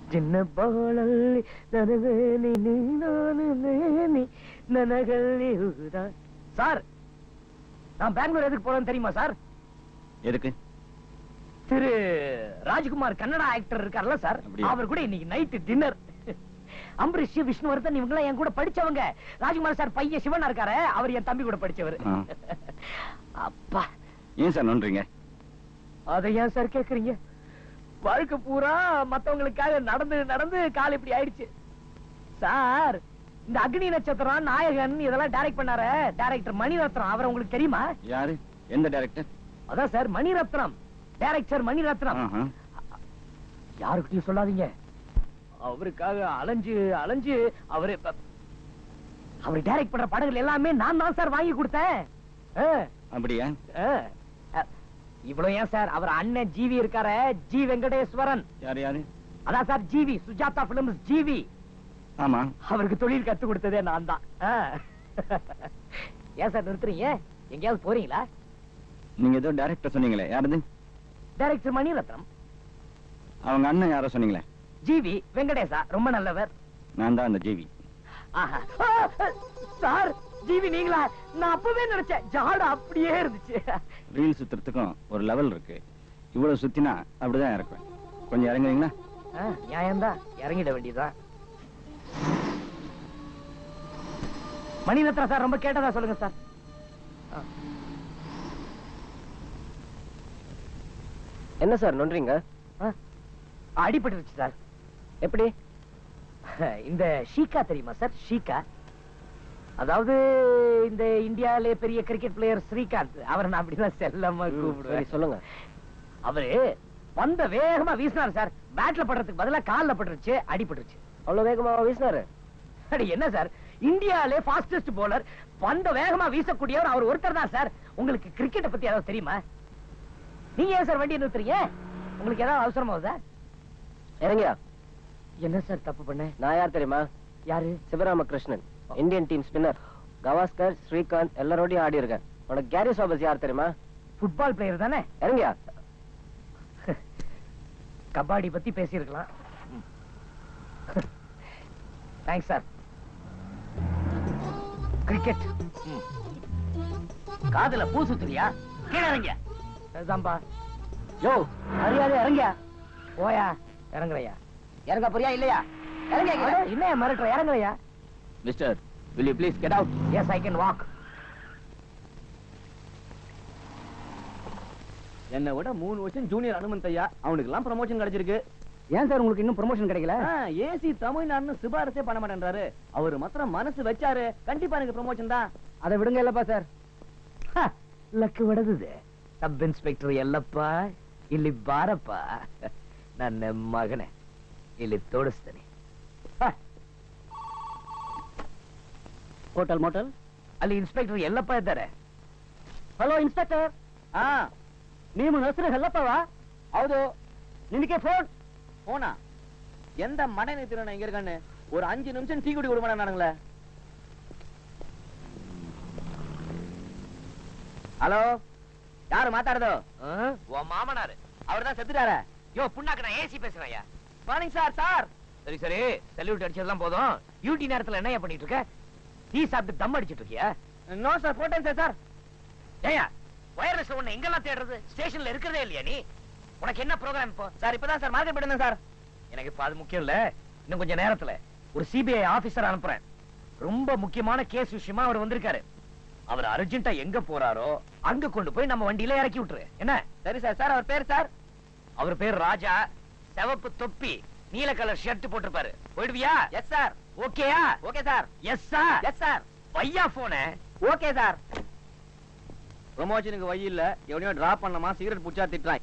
ಚಿನ್ನ ಬಾಳಲ್ಲಿ ನನಗೇನಿ ನೀ ನಾನು ನೇನಿ ನನಗಲ್ಲಿ ಹೂದ சார் நான் பெங்களூர் எதுக்கு போறேன்னு தெரியுமா சார் எதுக்கு திரு ராஜ்குமார் கன்னடா ஆக்டர் இருக்கார்ல சார் அப்படியா? அவர் கூட இன்னைக்கு நைட்டு டின்னர் அம்பரீஷ் விஷ்ணுவர்தன் இவங்க என் கூட படிச்சவங்க ராஜ்குமார் சார் பையன் சிவனா இருக்காரு அவர் என் தம்பி கூட படிச்சவர் ஆ. அப்பா ஏன் சார் நோன்றீங்க அதை ஏன் சார் கேக்குறீங்க வாழ்க்கை பூரா மத்தவங்களுக்காக நடந்து நடந்து கால் இப்படி ஆயிடுச்சு சார் இந்த அக்னி நட்சத்திரம் நாயகன் இதெல்லாம் டைரக்ட் பண்ணாரு டைரக்டர் மணிரத்னம் அவர் உங்களுக்கு தெரியுமா யாரு எந்த டைரக்டர் அதான் சார் மணிரத்னம் டைரக்டர் மணிரத்னம் ஆஹா. யாருக்கிட்டையும் சொல்லாதீங்க அவருக்காக அலைஞ்சு அலைஞ்சு அவரு ப- அவர் டைரக்ட் பண்ற படங்கள் எல்லாமே நான் தான் சார் வாங்கி கொடுத்தேன் ஆ, அப்படியா ஆ. அ, இவ்வளவு ஏன் சார் அவர் அண்ணன் ஜிவி இருக்காரு ஜி வெங்கடேஸ்வரன் யாரு யாரு அதான் sir GV Sujatha films GV ஆமா அவருக்கு தொழில் கத்து கொடுத்ததே நான் தான் ஆ. ஏன் சார் நிறுத்துறீங்க எங்கேயாவது போறீங்களா நீங்க ஏதோ டைரக்டர் சொன்னீங்களே யாருது டைரக்டர் மணிரத்னம் அவங்க அண்ணன் யாரோ சொன்னீங்களே ஜிவி வெங்கடேசா ரொம்ப நல்லவர் நான் தான் அந்த ஜிவி ஆஹா. ஆ, சார் ஜிவி நீங்களா நான் அப்பவே நினைச்சேன் ஜாடு அப்படியே இருந்துச்சு ரீல் சுத்துறதுக்கும் ஒரு லெவல் இருக்கு இவ்வளவு சுத்தினா அப்படிதான் இறக்குவேன் கொஞ்சம் இறங்குறீங்களா ஆ, நியாயம்தான் இறங்கிட வேண்டியதுதான் மணிரத்னம் சார் ரொம்ப கேட்டதா சொல்லுங்க சார் ஆ. என்ன சார் நொன்றீங்க ஆ, அடிபட்டுருச்சு சார் எப்படி இந்த ஷீகா தெரியுமா சார் ஷீகா அதாவது இந்த இந்தியாவிலே பெரிய கிரிக்கெட் பிளேயர் ஸ்ரீகாந்த் அவரை நான் அப்படிதான் செல்லமா சரி கூப்பிடுவேன் சொல்லுங்க அவரு பந்த வேகமா வீசினார் சார் பேட்ல படுறதுக்கு பதிலா கால்ல பட்டுருச்சு அடிபட்டுருச்சு அவ்வளவு வேகமா வீசினாரு அட என்ன சார் இந்தியாவிலே ஃபாஸ்டஸ்ட் bowler பந்த வேகமா வீசக்கூடியவர் அவர் ஒருத்தர் தான் சார் உங்களுக்கு கிரிக்கெட்டை பத்தி ஏதாவது தெரியுமா நீங்க ஏன் சார் வண்டியை நிறுத்துறீங்க உங்களுக்கு ஏதாவது அவசரமா சார் இறங்கியா என்ன சார் தப்பு பண்ணேன் நான் யார் தெரியுமா யாரு Sivaramakrishnan Indian team spinner Gavaskar Srikanth எல்லாரோடையும் ஆடி இருக்கேன் உனக்கு கேரி சோபஸ் யார் தெரியுமா ஃபுட்பால் பிளேயர் தானே இறங்கியா கபாடி பத்தி பேசியிருக்கலாம் தேங்க்ஸ் சார் கிரிக்கெட் காதுல பூ சுத்துறியா கீழே இறங்க அதுதான்பா யோ மரியாதை இறங்கியா போயா இறங்குறையா இறங்க போறியா இல்லையா இறங்க என்ன மிரட்டுற இறங்குறையா mister will you please get out yes I can walk என்னை விட மூணு வருஷம் ஜூனியர் அனுமந்த் ஐயா அவனுக்கு எல்லாம் ப்ரமோஷன் கிடைச்சிருக்கு ஏன் சார் உங்களுக்கு இன்னும் ப்ரொமோஷன் கிடைக்கல ஏசி தமிழ்நாடுன்னு சிபாரிசே பண்ண மாட்டேன்றாரு அவர் மாத்திரம் மனசு வச்சாரு கண்டிப்பா எனக்கு ப்ரமோஷன் தான் அதை விடுங்க இல்லப்பா சார் ಲಕ್ ಹೊಡೆದಿದೆ ಸಬ್ ಇನ್ಸ್ಪೆಕ್ಟರ್ ಎಲ್ಲಪ್ಪ ಇಲ್ಲಿ ಬಾರಪ್ಪ ನನ್ನ ಮಗನೇ ಇಲ್ಲಿ ತೋಡಿಸ್ತೇನೆ ಹೋಟೆಲ್ ಮೋಟಲ್ ಅಲ್ಲಿ ಇನ್ಸ್ಪೆಕ್ಟರ್ ಎಲ್ಲಪ್ಪ ಇದ್ದಾರೆ ಹಲೋ ಇನ್ಸ್ಪೆಕ್ಟರ್ ஆ ನಿಮ್ಮ ಹೆಸರು ಹೆಲ್ಲಪ್ಪವಾ ಹೌದು ನಿನಗೆ ಫೋನ್ போனா எந்த மடை நிறுத்தின இங்க இருக்கான்னு ஒரு அஞ்சு நிமிஷம் டீ குடி விட மாட்டேங்கிறானுங்களே ஹலோ யாரு மாத்தாடுதோ உன் மாமனாரு அவர் தான் செத்துட்டாரே யோ புண்ணாக்கு நான் ஏசி பேசுறேன் மார்னிங் சார் சார் சரி சரி சல்யூட் அடிச்சதெல்லாம் போதும் டியூட்டி நேரத்துல என்னையா பண்ணிட்டு இருக்க டீ சாப்பிட்டு தம் அடிச்சிட்டு இருக்கியா நோ சார் போட்டேன் சார் சார் ஏயா வயர்லெஸ் உன்னை எங்கெல்லாம் தேடுறது ஸ்டேஷன்ல இருக்கிறதே இல்லையா நீ உனக்கு என்ன ப்ரோக்ராம் இப்போ சார் இப்பதான் சார் மார்க்கெட் போயிருந்தேன் சார் எனக்கு இப்ப அது முக்கியம் இல்ல இன்னும் கொஞ்ச நேரத்துல ஒரு சிபிஐ ஆபீசர் அனுப்புறேன் ரொம்ப முக்கியமான கேஸ் விஷயமா அவர் வந்திருக்காரு அவர் அர்ஜென்ட்டா எங்க போறாரோ அங்க கொண்டு போய் நம்ம வண்டியில இறக்கி விட்டுரு என்ன சரி சார் சார் அவர் பேர் சார் அவர் பேர் ராஜா சிவப்பு தொப்பி நீல கலர் ஷர்ட் போட்டிருப்பாரு போயிடுவியா எஸ் சார் ஓகேயா okay sir yes sir yes sir பையா போன ஓகே சார் ப்ரமோஷனுக்கு வழி இல்ல எவனையோ டிராப் பண்ணலாமா சிகரெட் புடிச்சா திட்டுறான்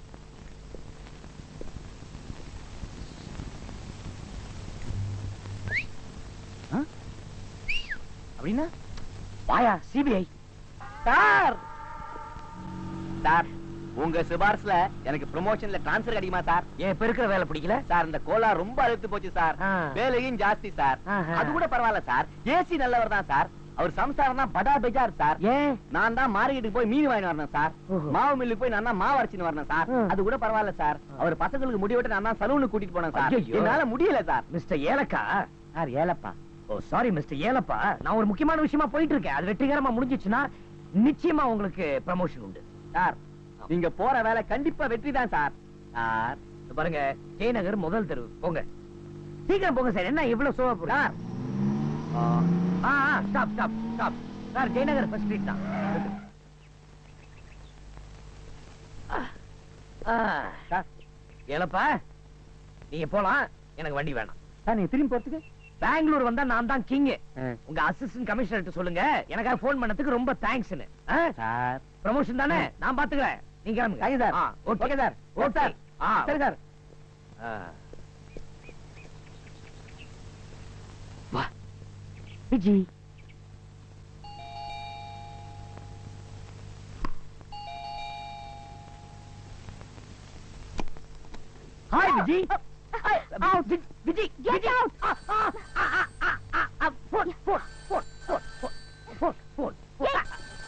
அப்படின்னா வாயா சிபிஐ சார் சார் உங்க சிபாரிசுல எனக்கு ப்ரமோஷன்ல டிரான்ஸ்ஃபர் கிடைக்குமா சார் ஏன் இப்ப இருக்கிற வேலை பிடிக்கல சார் இந்த கோலா ரொம்ப அழுத்து போச்சு சார் ஆ. வேலையும் ஜாஸ்தி சார் ஆஹா. அது கூட பரவாயில்ல சார் ஏசி நல்லவர் தான் சார் அவர் சம்சாரம் தான் படா பெஜார் சார் ஏன் நான் தான் மார்க்கெட்டுக்கு போய் மீன் வாங்கி வரணும் சார் ஓஹோ. மாவு மில்லுக்கு போய் நான் தான் மாவு அரைச்சின்னு வரணும் சார் ம். அது கூட பரவாயில்ல சார் அவர் பசங்களுக்கு முடி வெட்ட நான் தான் சலூனுக்கு கூட்டிட்டு போனேன் சார் ஐயையோ. என்னால முடியல சார் மிஸ்டர் ஏலக்கா sir Yelappa oh sorry mister Yelappa நான் ஒரு முக்கியமான விஷயமா போயிட்டு இருக்கேன் அது வெற்றிகரமா முடிஞ்சிச்சுன்னா நிச்சயமா உங்களுக்கு ப்ரமோஷன் உண்டு சார் நீங்க போற வேலை கண்டிப்பா வெற்றி தான் சார் சார் இது பாருங்க ஜெயநகர் முதல் தெரு போங்க சீக்கிரம் போங்க சார் என்ன இவ்வளவு சோவா போறீங்க சார் ஆ stop stop stop sir Jayanagar first street தான் ஆ, சார் ஏலப்பா நீங்க போலாம் எனக்கு வண்டி வேணாம் சார் நீங்க திரும்பி போறதுக்கு பெங்களூர் வந்தா நான் தான் கிங் உங்க அசிஸ்டன்ட் கமிஷனர் சொல்லுங்க எனக்காக ஃபோன் பண்ணதுக்கு ரொம்ப தேங்க்ஸ்னு சார் ப்ரமோஷன் தானே நான் பாத்துக்கிறேன் நீங்க கிளம்புங்க தேங்க்யூ சார் ஆ, okay okay sir okay okay sir ஆ சரி சார் ஆ. வா Viji hi Viji Viji Viji Get out. Phone phone phone phone phone phone phone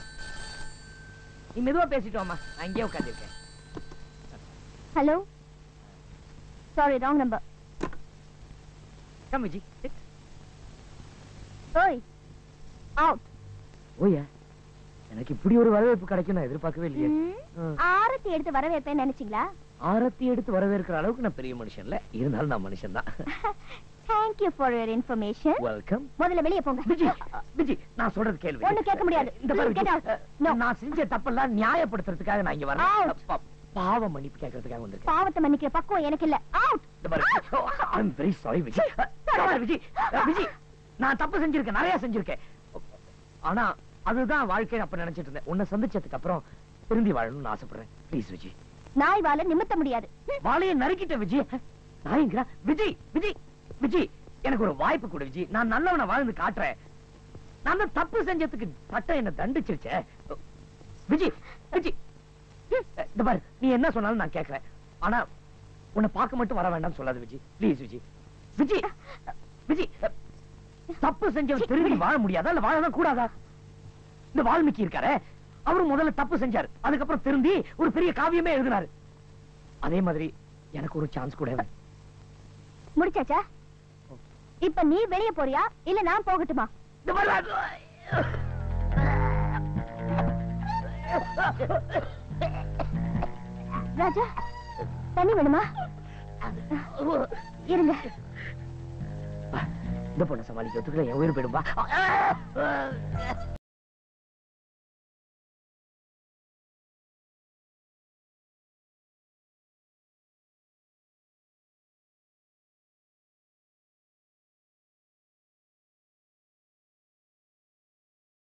நீ மெதுவா பேசிட்டு வாமா நான் இங்கே உட்காந்துருக்கேன் hello sorry wrong number come Viji sit. ஓய் அவுட் ஓயா எனக்கு இப்படி ஒரு வரவேற்பு கிடைக்கும் நான் எதிர்பார்க்கவே இல்லையே ம். ஆரத்தி எடுத்து வரவேற்பேன்னு நினைச்சீங்களா ஆரத்தி எடுத்து வரவேற்கிற அளவுக்கு நான் பெரிய மனுஷன் இல்ல இருந்தாலும் நான் மனுஷன் தான் thank you for your information welcome முதல்ல வெளிய போங்க விஜி விஜி நான் சொல்றது கேள்வி ஒண்ணும் கேட்க முடியாது. இந்த பாரு Please get Viji, out. No. நான் செஞ்ச தப்பெல்லாம் நியாயப்படுத்துறதுக்காக நான் இங்க வரேன் Out. பா- பாவ மன்னிப்பு கேட்கறதுக்காக வந்திருக்கேன் பாவத்தை மன்னிக்கிற பக்குவம் எனக்கு இல்ல அவுட் இந்த பாரு I am very sorry Viji இந்த பாரு விஜி விஜி நான் தப்பு செஞ்சிருக்கேன் நிறைய செஞ்சிருக்கேன் ஆனா அதுதான் வாழ்க்கை அப்ப நினைச்சிட்டு இருந்தேன் உன்னை சந்திச்சதுக்கு அப்புறம் திரும்பி வாழணும்னு ஆசைப்படுறேன் ப்ளீஸ் விஜி நாய் வாழ நிமித்த முடியாது ம். வாழையை நறுக்கிட்ட விஜி நாயங்களா விஜி விஜி விஜி எனக்கு ஒரு வாய்ப்பு கொடு விஜி நான் நல்லவனை வாழ்ந்து காட்டுறேன் நான் தான் தப்பு செஞ்சதுக்கு சட்டம் என்ன தண்டிச்சிருச்சே விஜி விஜி இந்த பாரு நீ என்ன சொன்னாலும் நான் கேட்கறேன் ஆனா உன்னை பார்க்க மட்டும் வர வேண்டாம்னு சொல்லாத விஜி ப்ளீஸ் விஜி விஜி விஜி தப்பு செஞ்சவன் திரும்பி வாழ முடியாதா இல்ல வாழதான் கூடாதா இந்த வால்மீகி இருக்காரே அவரும் முதல்ல தப்பு செஞ்சாரு அதுக்கப்புறம் திரும்பி ஒரு பெரிய காவியமே எழுதினாரு அதே மாதிரி எனக்கு ஒரு சான்ஸ் கூட வேணும். முடிச்சாச்சா இப்ப நீ வெளிய போறியா இல்ல நான் போகட்டுமா இந்த மாதிரி நான்- ராஜா தண்ணி வேணுமா இருங்க இந்த பொண்ணை சமாளிக்கிறதுக்குள்ள என் உயிர் போயிடும் வா